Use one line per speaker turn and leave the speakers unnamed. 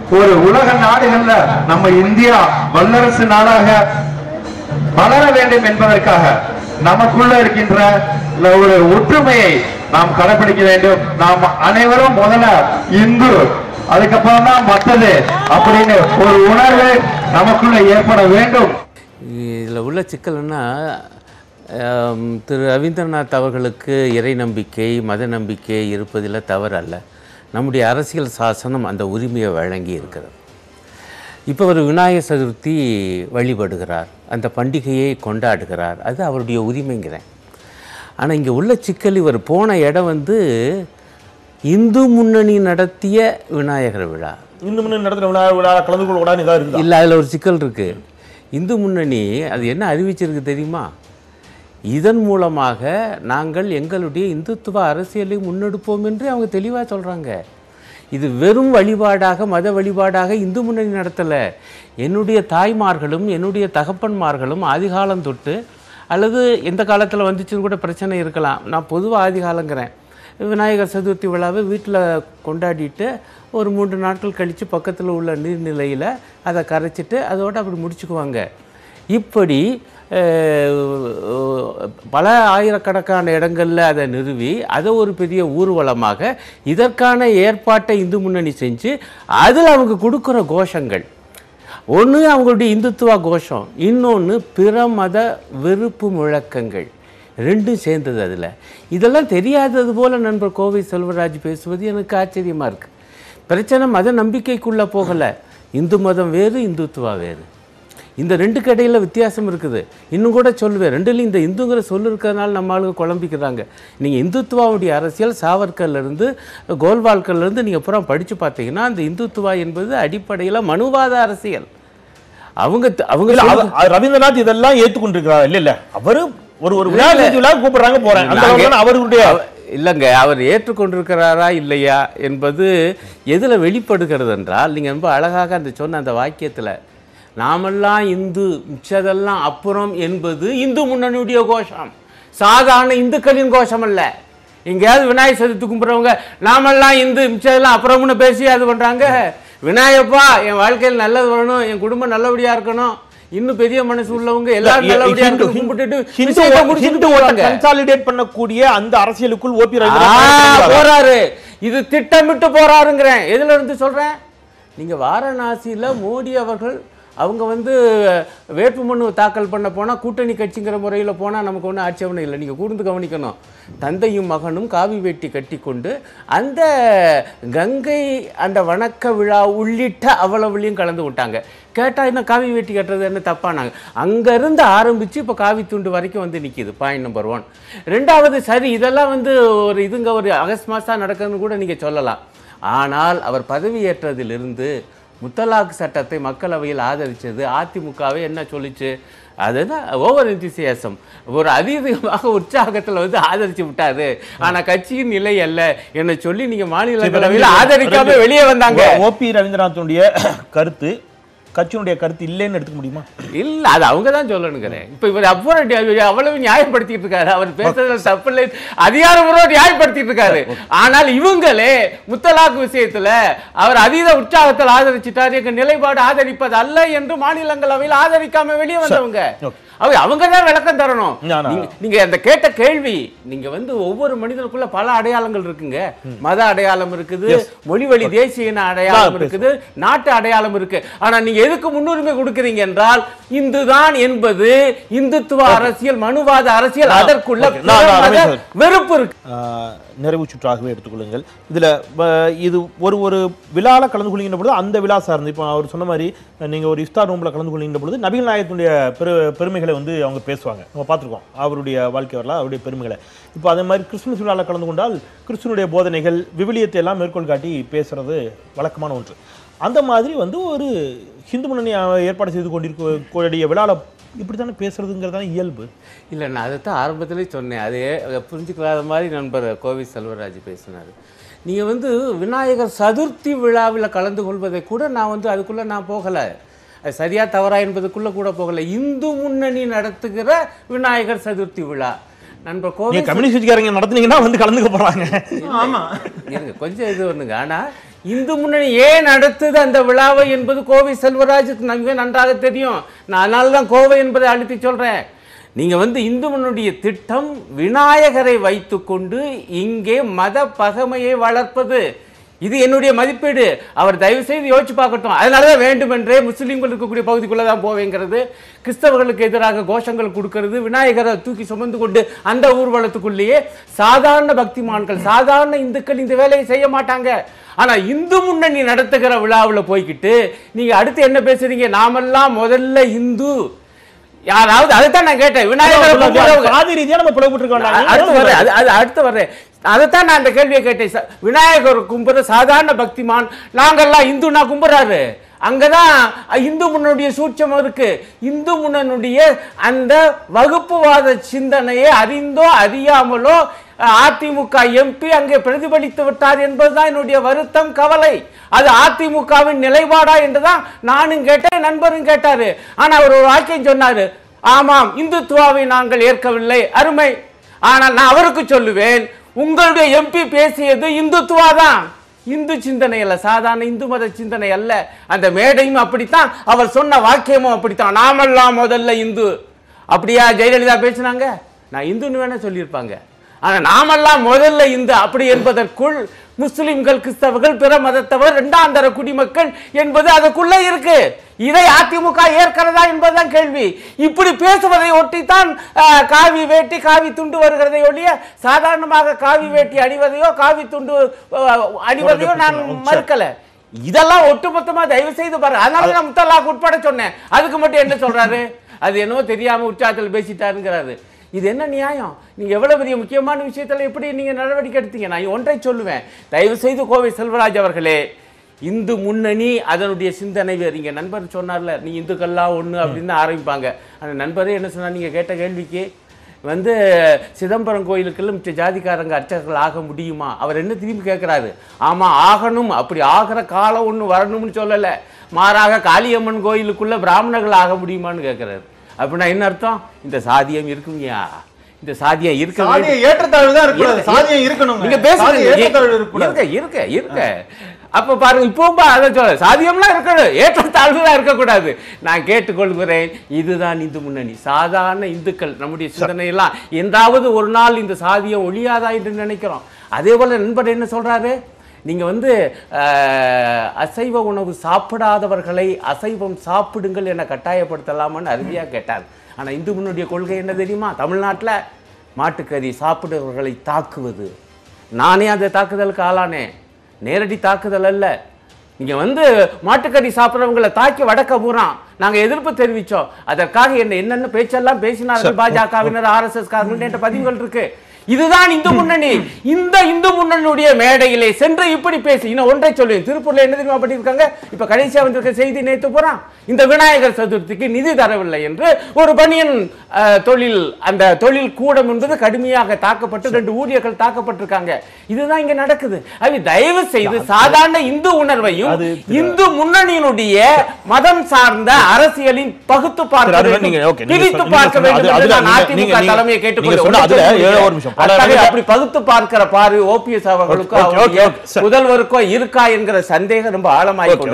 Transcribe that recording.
ஒரு உலக நாடுகள்ல நம்ம இந்தியா வல்லரசு நாடாக வளர வேண்டும் என்பதற்காக நமக்குள்ள இருக்கின்ற இந்த ஒரு ஒற்றுமையை நாம் கடைபிடிக்க வேண்டும் நாம் அனைவரும் முதல்ல இந்து அதுக்கப்புறம் தான் மத்தது அப்படின்னு ஒரு உணர்வு நமக்குள்ள ஏற்பட வேண்டும்
இதில் உள்ள சிக்கல்னா ஆம், திரு ரவீந்திரநாத் அவர்களுக்கு இறை நம்பிக்கை மத நம்பிக்கை இருப்பதில் தவறு அல்ல நம்முடைய அரசியல் சாசனம் அந்த உரிமையை வழங்கி இருக்கிறது இப்போ ஒரு விநாயகர் சதுர்த்தி வழிபடுகிறார் அந்த பண்டிகையை கொண்டாடுகிறார் அது அவருடைய உரிமைங்கிறேன் ஆனால் இங்கே உள்ள சிக்கல் இவர் போன இடம் வந்து இந்து முன்னணி நடத்திய விநாயகர் விழா
இந்து முன்னணி நடத்துற விழா விழா கலந்து கொள்ள கூடாதுன்னு ஏதாவது இருந்தா
இல்லை அதில் ஒரு சிக்கல் இருக்கு இந்து முன்னணி அது என்ன அறிவிச்சிருக்கு தெரியுமா இதன் மூலமாக நாங்கள் எங்களுடைய இந்துத்துவ அரசியலை முன்னெடுப்போம் என்று அவங்க தெளிவாக சொல்கிறாங்க இது வெறும் வழிபாடாக மத வழிபாடாக இந்து முன்னணி நடத்தலை என்னுடைய தாய்மார்களும் என்னுடைய தகப்பன்மார்களும் ஆதிகாலம் தொட்டு அல்லது எந்த காலத்தில் வந்துச்சுன்னு கூட பிரச்சனை இருக்கலாம் நான் பொதுவாக ஆதிகாலங்கிறேன் விநாயகர் சதுர்த்தி விழாவை வீட்டில் கொண்டாடிட்டு ஒரு மூன்று நாட்கள் கழித்து பக்கத்தில் உள்ள நீர்நிலையில் அதை கரைச்சிட்டு அதோடு அப்படி முடிச்சுக்குவாங்க இப்படி அஹ், பல ஆயிரக்கணக்கான இடங்களில் அதை நிறுவி அதை ஒரு பெரிய ஊர்வலமாக இதற்கான ஏற்பாட்டை இந்து முன்னணி செஞ்சு அதில் அவங்க கொடுக்குற கோஷங்கள் ஒன்று அவங்களுடைய இந்துத்துவ கோஷம் இன்னொன்று பிற மத வெறுப்பு முழக்கங்கள் ரெண்டும் சேர்ந்தது அதில் இதெல்லாம் தெரியாதது போல நண்பர் கோவை செல்வராஜ் பேசுவது எனக்கு ஆச்சரியமாக இருக்குது பிரச்சனை மத நம்பிக்கைக்குள்ளே போகலை இந்து மதம் வேறு இந்துத்துவா வேறு இந்த ரெண்டுக்கு இடையில வித்தியாசம் இருக்குது இன்னும் கூட சொல்லுவேன் ரெண்டுலையும் இந்த இந்துங்கிற சொல்லு இருக்கிறதுனால நம்ம ஆளுங்க குழம்பிக்கிறாங்க நீங்கள் இந்துத்துவாவுடைய அரசியல் சாவர்கர்லேருந்து கோல்வால்கர்லேருந்து நீங்கள் அப்புறம் படித்து பார்த்தீங்கன்னா அந்த இந்துத்துவா என்பது அடிப்படையில் மனுவாத அரசியல் அவங்க த- அவங்க
இல்ல,
சொல்றது-
அவ- அவ- ரவீந்திரநாத் இதெல்லாம் ஏத்துக்கொண்டிருக்கிறார் இல்ல இல்ல அவரு ஒரு ஒரு விழா
இல்ல.
விழா கூப்பிடுறாங்க போறேன் அந்த
நாங்க-
அளவுக்கு அவருடைய
அவ- இல்லைங்க அவர் ஏற்றுக்கொண்டிருக்கிறாரா இல்லையா என்பது எதில் வெளிப்படுகிறது என்றால் நீங்கள் ரொம்ப அழகாக அந்த சொன்ன அந்த வாக்கியத்தில் நாமெல்லாம் இந்து மிச்சதெல்லாம் அப்புறம் என்பது இந்து முன்னணியுடைய கோஷம் சாதாரண இந்துக்களின் கோஷம் அல்ல எங்கேயாவது விநாயகர் சதுர்த்தி கும்பிட்றவங்க நாமெல்லாம் இந்து மிச்சதெல்லாம் அப்புறம்னு பேசி அது பண்ணுறாங்க விநாயகப்பா என் வாழ்க்கையில் நல்லது வரணும் என் குடும்பம் நல்லபடியாக இருக்கணும் இன்னும் பெரிய மனசு உள்ளவங்க எல்லாரும் நல்லபடியாக இருக்கணும் கும்பிட்டுட்டு விஷயத்தை முடிச்சுட்டு போவாங்க.
கன்சாலிடேட் பண்ணக்கூடிய அந்த அரசியலுக்குள் ஓபி
ஆ,
ரவீந்திரநாத்
போறாரு இது திட்டமிட்டு போறாருங்கிறேன் எதுல இருந்து சொல்றேன் நீங்க வாரணாசியில மோடி அவர்கள் அவங்க வந்து வேட்புமனு தாக்கல் பண்ண போனா கூட்டணி கட்சிங்கிற முறையில் போனா நமக்கு ஒன்றும் ஆட்சேபனை இல்லை நீங்க கூர்ந்து கவனிக்கணும் தந்தையும் மகனும் காவி வேட்டி கட்டிக்கொண்டு அந்த கங்கை அந்த வணக்க விழா உள்ளிட்ட அவ்வளவுலையும் கலந்து விட்டாங்க கேட்டா என்ன காவி வேட்டி கட்டுறது என்ன தப்பானாங்க அங்கேருந்து ஆரம்பிச்சு இப்போ காவி துண்டு வரைக்கும் வந்து நிக்குது பாயிண்ட் நம்பர் ஒன் ரெண்டாவது சரி இதெல்லாம் வந்து ஒரு இதுங்க ஒரு அகஸ்ட் மாசா நடக்குதுன்னு கூட நீங்க சொல்லலாம் ஆனால் அவர் பதவியேற்றதிலிருந்து முத்தலாக் சட்டத்தை மக்களவையில் ஆதரிச்சது அதிமுகவே என்ன சொல்லிச்சு அதுதான் ஓவர் என்திசியாசம் ஒரு அதிகமாக உற்சாகத்தில் வந்து ஆதரிச்சு விட்டாரு ஆனா கட்சியின் நிலை அல்ல என்ன சொல்லி நீங்க மாநிலங்களவையில் ஆதரிக்காம வெளியே வந்தாங்க
ஓபி ரவீந்திரநாத்துடைய கருத்து கட்சியினுடைய கருத்து இல்லைன்னு எடுத்துக்க முடியுமா
இல்ல அது அவங்க தான் சொல்லணுங்கிறேன் இப்ப இவர் அப்புறம் அவ்வளவு நியாயப்படுத்திட்டு இருக்காரு அவர் பேசுறதுல தப்பு இல்லை அதிகாரபூர்வ நியாயப்படுத்திட்டு இருக்காரு ஆனால் இவங்களே முத்தலாக் விஷயத்துல அவர் அதீத உற்சாகத்தில் ஆதரிச்சிட்டார் எங்க நிலைப்பாடு ஆதரிப்பது அல்ல என்று மாநிலங்களவையில் ஆதரிக்காம வெளியே வந்தவங்க அவங்க அவங்க தான் விளக்கம் தரணும்
நான்
நீங்க- நீங்க அந்த கேட்ட கேள்வி நீங்க வந்து ஒவ்வொரு மனிதனுக்குள்ள பல அடையாளங்கள் இருக்குங்க மத அடையாளம் இருக்குது மொழி வழி தேசிய இன அடையாளம் இருக்குது நாட்டு அடையாளம் இருக்கு ஆனா நீங்க எதுக்கு முன்னுரிமை கொடுக்கறீங்க என்றால் இந்துதான் என்பது இந்துத்துவ அரசியல் மனுவாத அரசியல்
நான்
அதற்குள்ள
okay, நான் நான்
பிற மத
ரமேஷ் சார்.
வெறுப்பு இருக்கு
ஆஹ், நிறைவு சுற்றாகவே எடுத்துக்கொள்ளுங்கள் இதுல வ- இது ஒரு ஒரு விழால கலந்து கொள்கின்ற பொழுது அந்த விழா சார்ந்து இப்போ அவர் சொன்ன மாதிரி நீங்க ஒரு இஃப்தார் ரூம்ல கலந்து கொள்கின்ற பொழுது நபிகள் நாயகத்துடைய பெரு பெருமைகளை வந்து அவங்க பேசுவாங்க நம்ம பார்த்துருக்கோம் அவருடைய வாழ்க்கை வரலாறு அவருடைய பெருமைகளை இப்போ அதே மாதிரி கிறிஸ்துமஸ் விழாவில் கலந்து கொண்டால் கிறிஸ்துவனுடைய போதனைகள் விவிலியத்தை எல்லாம் மேற்கோள் காட்டி பேசுறது வழக்கமான ஒன்று அந்த மாதிரி வந்து ஒரு ஹிந்து முன்னணி அஹ், ஏற்பாடு செய்து கொண்டிருக்கக்கூடிய விழால இப்படி தானே பேசுறதுங்கிறது தானே இயல்பு
இல்லை நான் அதைத்தான் ஆரம்பத்திலே சொன்னேன் அதே புரிஞ்சுக்கலாத மாதிரி நண்பர் கோவி செல்வராஜ் பேசினார் நீங்கள் வந்து விநாயகர் சதுர்த்தி விழாவில் கலந்து கொள்வதை கூட நான் வந்து அதுக்குள்ளே நான் போகலை அது சரியா தவறா என்பதுக்குள்ளே கூட போகலை இந்து முன்னணி நடத்துகிற விநாயகர் சதுர்த்தி விழா நண்பர் கோவை
நீங்க கம்யூனிஸ்ட் கட்சிக்காரங்க நடத்துனீங்கன்னா வந்து கலந்துக்க போறாங்க
ஆமா
இருங்க கொஞ்சம் இது ஒண்ணுங்க ஆனா இந்து முன்னணி ஏன் நடத்துது அந்த விழாவை என்பது கோவை செல்வராஜுக்கு மிக நன்றாக தெரியும் நான் அதனால தான் கோவை என்பதை அழுத்தி சொல்றேன் நீங்க வந்து இந்து முன்னணிய திட்டம் விநாயகரை வைத்துக்கொண்டு இங்கே மத பகமையை வளர்ப்பது இது என்னுடைய மதிப்பீடு அவர் தயவு செய்து யோசிச்சு பார்க்கட்டும் அதனால தான் வேண்டுமென்றே முஸ்லீம்கள் இருக்கக்கூடிய பகுதிக்குள்ளே தான் போவேங்கிறது கிறிஸ்தவர்களுக்கு எதிராக கோஷங்கள் கொடுக்கிறது விநாயகரை தூக்கி சுமந்து கொண்டு அந்த ஊர்வலத்துக்குள்ளேயே சாதாரண பக்திமான்கள் சாதாரண இந்துக்கள் இந்த வேலையை செய்ய மாட்டாங்க ஆனா இந்து முன்னணி நடத்துகிற விழாவில் போய்கிட்டு நீங்க அடுத்து என்ன பேசுறீங்க நாமெல்லாம் முதல்ல இந்து யாராவது அதைத்தான் நான் கேட்டேன் விநாயகரை கும்பிடுறவங்க-
சாதி ரீதியா நம்ம பிளவுபட்டு
அ- அடுத்து வர்றேன் அது அது அடுத்து வர்றேன் அதைத்தான் நான் அந்த கேள்வியை கேட்டேன் ச- விநாயகர் கும்பிடுற சாதாரண பக்திமான் நாங்கெல்லாம் இந்துனா கும்பிடுறாரு அங்கதான் இந்து முன்னனுடைய சூட்சம் இருக்கு இந்து முன்னனுடைய அந்த வகுப்புவாத சிந்தனையை அறிந்தோ அறியாமலோ அதிமுக எம்பி அங்கே பிரதிபலித்து விட்டார் என்பதுதான் என்னுடைய வருத்தம் கவலை அது அதிமுகவின் நிலைப்பாடா என்றுதான் நானும் கேட்டேன் நண்பரும் கேட்டாரு ஆனா அவர் ஒரு வாக்கியம் சொன்னாரு ஆமாம் இந்துத்துவாவை நாங்கள் ஏற்கவில்லை அருமை ஆனால் நான் அவருக்கு சொல்லுவேன் உங்களுடைய எம்பி பேசியது இந்துத்துவா தான் இந்து சிந்தனை அல்ல சாதாரண இந்து மத சிந்தனை அல்ல அந்த மேடையும் அப்படித்தான் அவர் சொன்ன வாக்கியமும் அப்படித்தான் நாமெல்லாம் முதல்ல இந்து அப்படியா ஜெயலலிதா பேசினாங்க நான் இந்துன்னு வேணா சொல்லியிருப்பாங்க ஆனா நாமெல்லாம் முதல்ல இந்து அப்படி என்பதற்குள் முஸ்லிம்கள் கிறிஸ்தவர்கள் பிற மதத்தவர் இரண்டாம் தர குடிமக்கள் என்பது அதுக்குள்ள இருக்கு இதை அதிமுக ஏற்கிறதா என்பதுதான் கேள்வி இப்படி பேசுவதை ஒட்டித்தான் அஹ், காவி வேட்டி காவி துண்டு வருகிறதை ஒழிய சாதாரணமாக காவி வேட்டி அணிவதையோ காவி துண்டு அஹ், அணிவதையோ நான் மறுக்கல இதெல்லாம் ஒட்டுமொத்தமா தயவு செய்து பாருங்க அதனால நான் முத்தலாக் உட்பட சொன்னேன் அதுக்கு மட்டும் என்ன சொல்றாரு அது என்னவோ தெரியாம உற்சாகத்தில் பேசிட்டாருங்கிறாரு இது என்ன நியாயம் நீங்க எவ்வளவு பெரிய முக்கியமான விஷயத்துல எப்படி நீங்க நடவடிக்கை எடுத்தீங்க நான் ஒன்றை சொல்லுவேன் தயவு செய்து கோவை செல்வராஜ் அவர்களே இந்து முன்னணி அதனுடைய சிந்தனை வேறு இங்க நண்பர் சொன்னார்ல நீ இந்துக்கள்லாம் ஒண்ணு அப்படின்னு தான் ஆரம்பிப்பாங்க அந்த நண்பரே என்ன சொன்னா நீங்க கேட்ட கேள்விக்கு வந்து சிதம்பரம் கோயிலுக்கெல்லாம் மிச்ச ஜாதிக்காரங்க அர்ச்சகர்கள் ஆக முடியுமா அவர் என்ன திரும்பி கேட்குறாரு ஆமா ஆகணும் அப்படி ஆகிற காலம் ஒண்ணு வரணும்னு சொல்லலை மாறாக காளியம்மன் கோயிலுக்குள்ள பிராமணர்கள் ஆக முடியுமான்னு கேட்குறாரு அப்படின்னா என்ன அர்த்தம் இந்த சாதியம் இருக்குங்கயா இந்த சாதியம் இருக்க வேண்டும்.
சாதிய ஏற்றத்தாழ்வு தான் இருக்கக்கூடாது
இருக்க-
சாதியம் இருக்கணும்
நீங்க பேசுறது
ஏற்றத்தாழ்வு இருக்கக்கூடாது
இருக்க இருக்க இருக்க அப்ப பாருங்க இப்பவும் அதை சொல்ல சாதியம்லாம் இருக்கணும் ஏற்றத்தாழ்வுலாம் இருக்கக்கூடாது நான் கேட்டுக்கொள்கிறேன் இதுதான் இந்து முன்னணி சாதாரண இந்துக்கள் நம்முடைய சிந்தனையெல்லாம் என்றாவது ஒரு நாள் இந்த சாதியம் ஒழியாதா என்று நினைக்கிறோம் அதே போல நண்பர் என்ன சொல்றாரு நீங்க வந்து அஹ், அசைவ உணவு சாப்பிடாதவர்களை அசைவம் சாப்பிடுங்கள் என கட்டாயப்படுத்தலாமான்னு அருமையா கேட்டார் ஆனா இந்து முன்னுடைய கொள்கை என்ன தெரியுமா தமிழ்நாட்டுல மாட்டுக்கறி சாப்பிடுபவர்களை தாக்குவது நானே அந்த தாக்குதலுக்கு ஆளானேன் நேரடி தாக்குதல் அல்ல இங்க வந்து மாட்டுக்கறி சாப்பிட்றவங்களை தாக்கி வடக்க பூரான் நாங்க எதிர்ப்பு தெரிவிச்சோம் அதற்காக என்ன என்னென்ன பேச்செல்லாம் பேசினார்கள் பாஜகவினர் ஆர்எஸ்எஸ் காரர்கள் என்ற பதிவுகள் இருக்கு இதுதான் இந்து முன்னணி இந்த இந்து முன்னணியுடைய மேடையிலே சென்று இப்படி பேசி இன்னும் ஒன்றை சொல்லுவேன் திருப்பூர்ல என்ன தெரியுமா பண்ணியிருக்காங்க இப்ப கடைசியா வந்திருக்க செய்தி நேத்து போறான் இந்த விநாயகர் சதுர்த்திக்கு நிதி தரவில்லை என்று ஒரு பனியன் அஹ், தொழில் அந்த தொழில் கூடம் என்பது கடுமையாக தாக்கப்பட்டு ரெண்டு ஊழியர்கள் தாக்கப்பட்டிருக்காங்க இதுதான் இங்க நடக்குது அது தயவு செய்து சாதாரண இந்து உணர்வையும்
அது
இந்து முன்னணியினுடைய மதம் சார்ந்த அரசியலின் பகுத்து பார்க்க
அது
வேண்டும்
நீங்க- okay, நீங்க
பிரித்து
சொன்ன-
பார்க்க
நீங்க
வேண்டும்
சொன்ன-
என்று
அதுல
நான்
நீங்க-
அதிமுக
நீங்க-
தலைமையை
நீங்க
கேட்டுக்கொள்கிறேன்.
சொன்ன அதுல
ஒன்றை
ஏழோ
சொல்ல
ஒரு நிமிஷம். பல
அத்தகைய
இடங்களில்
அப்படி பகுத்து பார்க்கிற பார்வை ஓபிஎஸ் அவர்களுக்கோ
Okay, okay,
அவருடைய
okay, sir.
முதல்வருக்கோ இருக்கா என்கிற சந்தேகம் ரொம்ப ஆழமாய்